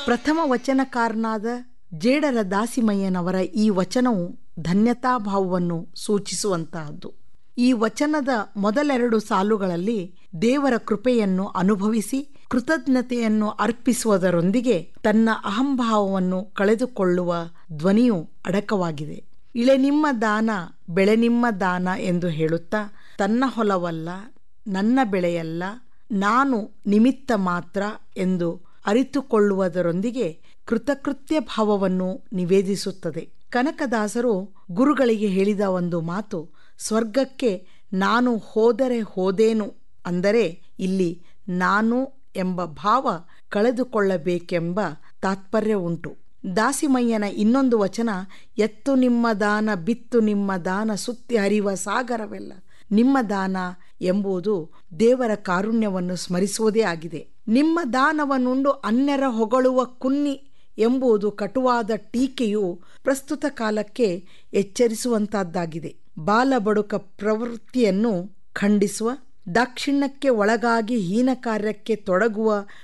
ಪ್ರಥಮ ವಚನಕಾರನಾದ ಜೇಡರ ದಾಸಿಮಯ್ಯನವರ ಈ ವಚನವು ಧನ್ಯತಾಭಾವವನ್ನು ಸೂಚಿಸುವಂತಹದ್ದು ಈ ವಚನದ ಮೊದಲೆರಡು ಸಾಲುಗಳಲ್ಲಿ ದೇವರ ಕೃಪೆಯನ್ನು ಅನುಭವಿಸಿ ಕೃತಜ್ಞತೆಯನ್ನು ಅರ್ಪಿಸುವುದರೊಂದಿಗೆ ತನ್ನ ಅಹಂಭಾವವನ್ನು ಕಳೆದುಕೊಳ್ಳುವ ಧ್ವನಿಯು ಅಡಕವಾಗಿದೆ ಇಳೆ ನಿಮ್ಮ ದಾನ ಬೆಳೆ ನಿಮ್ಮ ದಾನ ಎಂದು ಹೇಳುತ್ತಾ ತನ್ನ ಹೊಲವಲ್ಲ ನನ್ನ ಬೆಳೆಯಲ್ಲ ನಾನು ನಿಮಿತ್ತ ಮಾತ್ರ ಎಂದು ಅರಿತುಕೊಳ್ಳುವುದರೊಂದಿಗೆ ಕೃತಕೃತ್ಯ ಭಾವವನ್ನು ನಿವೇದಿಸುತ್ತದೆ ಕನಕದಾಸರು ಗುರುಗಳಿಗೆ ಹೇಳಿದ ಒಂದು ಮಾತು ಸ್ವರ್ಗಕ್ಕೆ ನಾನು ಹೋದರೆ ಹೋದೇನು ಅಂದರೆ ಇಲ್ಲಿ ನಾನು ಎಂಬ ಭಾವ ಕಳೆದುಕೊಳ್ಳಬೇಕೆಂಬ ತಾತ್ಪರ್ಯ ಉಂಟು ದಾಸಿಮಯ್ಯನ ಇನ್ನೊಂದು ವಚನ ಎತ್ತು ನಿಮ್ಮ ದಾನ ಬಿತ್ತು ನಿಮ್ಮ ದಾನ ಸುತ್ತಿ ಹರಿಯುವ ಸಾಗರವೆಲ್ಲ ನಿಮ್ಮ ದಾನ ಎಂಬುದು ದೇವರ ಕಾರುಣ್ಯವನ್ನು ಸ್ಮರಿಸುವುದೇ ಆಗಿದೆ ನಿಮ್ಮ ದಾನವನ್ನುಂಡು ಅನ್ಯರ ಹೊಗಳುವ ಕುನ್ನಿ ಎಂಬುದು ಕಟುವಾದ ಟೀಕೆಯು ಪ್ರಸ್ತುತ ಕಾಲಕ್ಕೆ ಎಚ್ಚರಿಸುವಂತಹದ್ದಾಗಿದೆ ಬಾಲಬಡುಕ ಪ್ರವೃತ್ತಿಯನ್ನು ಖಂಡಿಸುವ ದಾಕ್ಷಿಣ್ಯಕ್ಕೆ ಒಳಗಾಗಿ ಹೀನ ಕಾರ್ಯಕ್ಕೆ ತೊಡಗುವ